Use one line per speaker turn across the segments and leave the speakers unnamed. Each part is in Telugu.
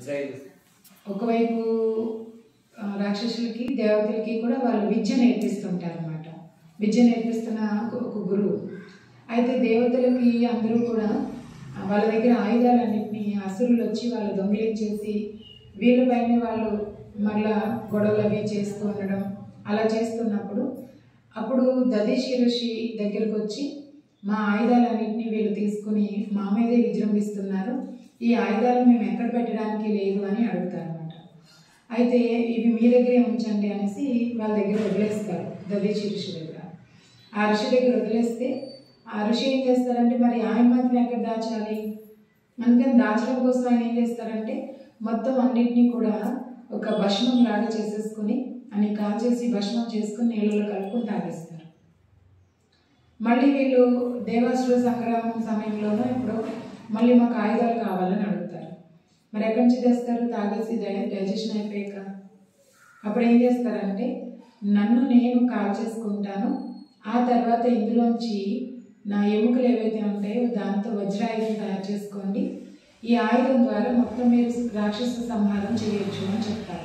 రైట్
ఒకవైపు ఆ, రాక్షసులకి దేవతలకి కూడా వాళ్ళు విద్య నేర్పిస్తుంటారు అనమాట విద్య నేర్పిస్తున్న ఒక- ఒక గురువు అయితే దేవతలకి అందరూ కూడా ఆ, వాళ్ళ దగ్గర ఆయుధాలన్నింటినీ అసురులు వచ్చి వాళ్ళు దొంగిలించేసి వీళ్ళపైన వాళ్ళు మళ్ళా గొడవలు అవి చేస్తూ ఉండడం అలా చేస్తున్నప్పుడు అప్పుడు దదీషి ఋషి దగ్గరకు వచ్చి మా ఆయుధాలన్నింటినీ వీళ్ళు తీసుకుని మా మీదే విజృంభిస్తున్నారు ఈ ఆయుధాలు మేము ఎక్కడ పెట్టడానికి లేదు అని అడుగుతారు అనమాట అయితే ఇవి మీ దగ్గరే ఉంచండి అనేసి వాళ్ళ దగ్గర వదిలేస్తారు దదీషి ఋషి దగ్గర ఆ ఋషి దగ్గర వదిలేస్తే ఆ ఋషి ఏం చేస్తారంటే మరి ఆయన మాత్రం ఎక్కడ దాచాలి అందుకని దాచడం కోసం ఆయన ఏం చేస్తారంటే మొత్తం అన్నిటినీ కూడా ఒక భస్మం లాగా చేసేసుకుని అని కాల్చేసి భస్మం చేసుకుని నీళ్ళలో కలుపుకొని తాగేస్తారు మళ్ళీ వీళ్ళు దేవాసుర సంగ్రామం సమయంలోనూ ఇప్పుడు మళ్ళీ మాకు ఆయుధాలు కావాలని అడుగుతారు మరి ఎక్కడి నుంచి తెస్తారు తాగేసి డైజెషన్ అయిపోయాక అప్పుడు ఏం చేస్తారంటే నన్ను నేను కాల్ చేసుకుంటాను ఆ తర్వాత ఇందులోంచి నా ఎముకలు ఏవైతే ఉంటాయో దాంతో వజ్రాయుధం తయారు చేసుకోండి ఈ ఆయుధం ద్వారా మొత్తం మీరు రాక్షస సంహారం చేయొచ్చు అని చెప్తారు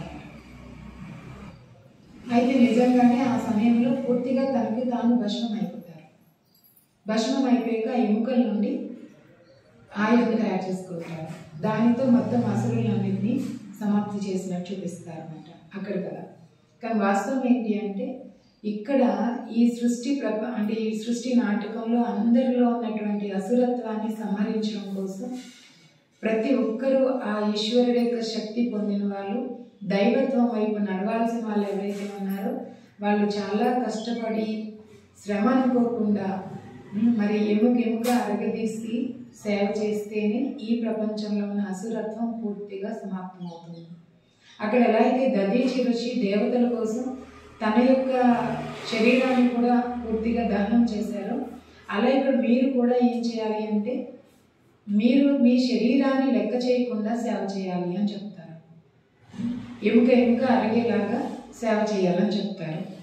అయితే నిజంగానే ఆ సమయంలో పూర్తిగా తనకి తాను భస్మం అయిపోతారు భస్మం అయిపోయాక ఆ ఎముకల నుండి ఆయుధం తయారు చేసుకుంటారు దానితో మొత్తం అసురులన్నింటినీ సమాప్తి చేసినట్టు చూపిస్తారు అనమాట అక్కడ కదా కానీ వాస్తవం ఏంటి అంటే ఇక్కడ ఈ సృష్టి ప్రప అంటే ఈ సృష్టి నాటకంలో అందరిలో ఉన్నటువంటి అసురత్వాన్ని సంహరించడం కోసం ప్రతి ఒక్కరూ ఆ ఈశ్వరుడి యొక్క శక్తి పొందిన వాళ్ళు దైవత్వం వైపు నడవాల్సిన వాళ్ళు ఎవరైతే ఉన్నారో వాళ్ళు చాలా కష్టపడి శ్రమ అనుకోకుండా ఉమ్, మరి ఎముక ఎముక అరగదీసి సేవ చేస్తేనే ఈ ప్రపంచంలో ఉన్న అసురత్వం పూర్తిగా సమాప్తం అవుతుంది అక్కడ ఎలా అయితే దదీచి ఋషి దేవతల కోసం తన యొక్క శరీరాన్ని కూడా పూర్తిగా దహనం చేశారో అలా ఇక్కడ మీరు కూడా ఏం చేయాలి అంటే మీరు మీ శరీరాన్ని లెక్క చేయకుండా సేవ చేయాలి అని చెప్తారు ఎముక ఎముక అరిగేలాగా సేవ చేయాలని చెప్తారు